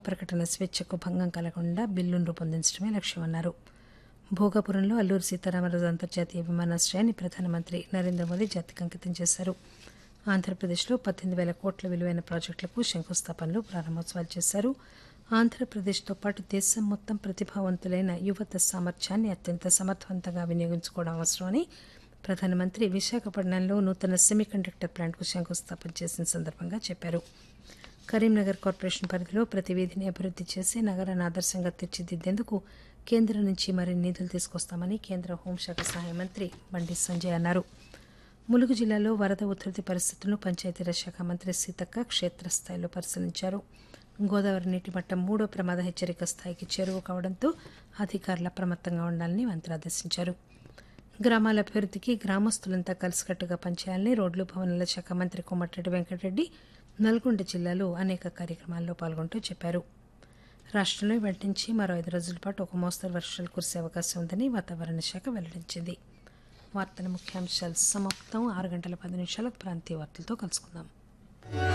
ప్రకటన స్వేచ్ఛకు భంగం కలగకుండా బిల్లును రూపొందించడమే లక్ష్యమన్నారు భోగాపురంలో అల్లూరి సీతారామరాజు అంతర్జాతీయ విమానాశ్రయాన్ని ప్రధానమంత్రి నరేంద్ర మోదీ జాతికి అంకితం చేశారు ఆంధ్రప్రదేశ్లో పద్దెనిమిది వేల కోట్ల విలువైన ప్రాజెక్టులకు శంకుస్థాపనలు ప్రారంభోత్సవాలు చేశారు ఆంధ్రప్రదేశ్తో పాటు దేశం మొత్తం ప్రతిభావంతులైన యువత సామర్థ్యాన్ని అత్యంత సమర్థవంతంగా వినియోగించుకోవడం అవసరమని ప్రధానమంత్రి విశాఖపట్నంలో నూతన సెమీకండక్టర్ ప్లాంట్కు శంకుస్థాపన చేసిన సందర్భంగా చెప్పారు కరీంనగర్ కార్పొరేషన్ పరిధిలో ప్రతి వీధిని అభివృద్ది చేసి నగరాన్ని ఆదర్శంగా తీర్చిదిద్దేందుకు కేంద్రం నుంచి మరిన్ని నిధులు తీసుకొస్తామని కేంద్ర హోంశాఖ సహాయ మంత్రి బండి సంజయ్ అన్నారు ములుగు జిల్లాలో వరద ఉధృతి పరిస్థితులను పంచాయతీరాజ్ శాఖ మంత్రి సీతక్క క్షేత్రస్థాయిలో పరిశీలించారు గోదావరి నీటి మట్టం మూడో ప్రమాద హెచ్చరిక స్థాయికి చేరువ కావడంతో అధికారులు అప్రమత్తంగా ఉండాలని మంత్రి ఆదేశించారు గ్రామాల అభివృద్ధికి గ్రామస్తులంతా కలిసికట్టుగా పనిచేయాలని రోడ్లు భవనాల శాఖ మంత్రి కోమటిరెడ్డి వెంకటరెడ్డి నల్గొండ జిల్లాలో అనేక కార్యక్రమాల్లో పాల్గొంటూ చెప్పారు రాష్టంలో వెంట నుంచి మరో ఐదు రోజుల పాటు ఒక మోస్తరు వర్షాలు కురిసే అవకాశం ఉందని వాతావరణ శాఖ వెల్లడించింది వార్తల ముఖ్యాంశాలు సమాప్తం ఆరు గంటల పది నిమిషాలకు ప్రాంతీయ వార్తలతో కలుసుకుందాం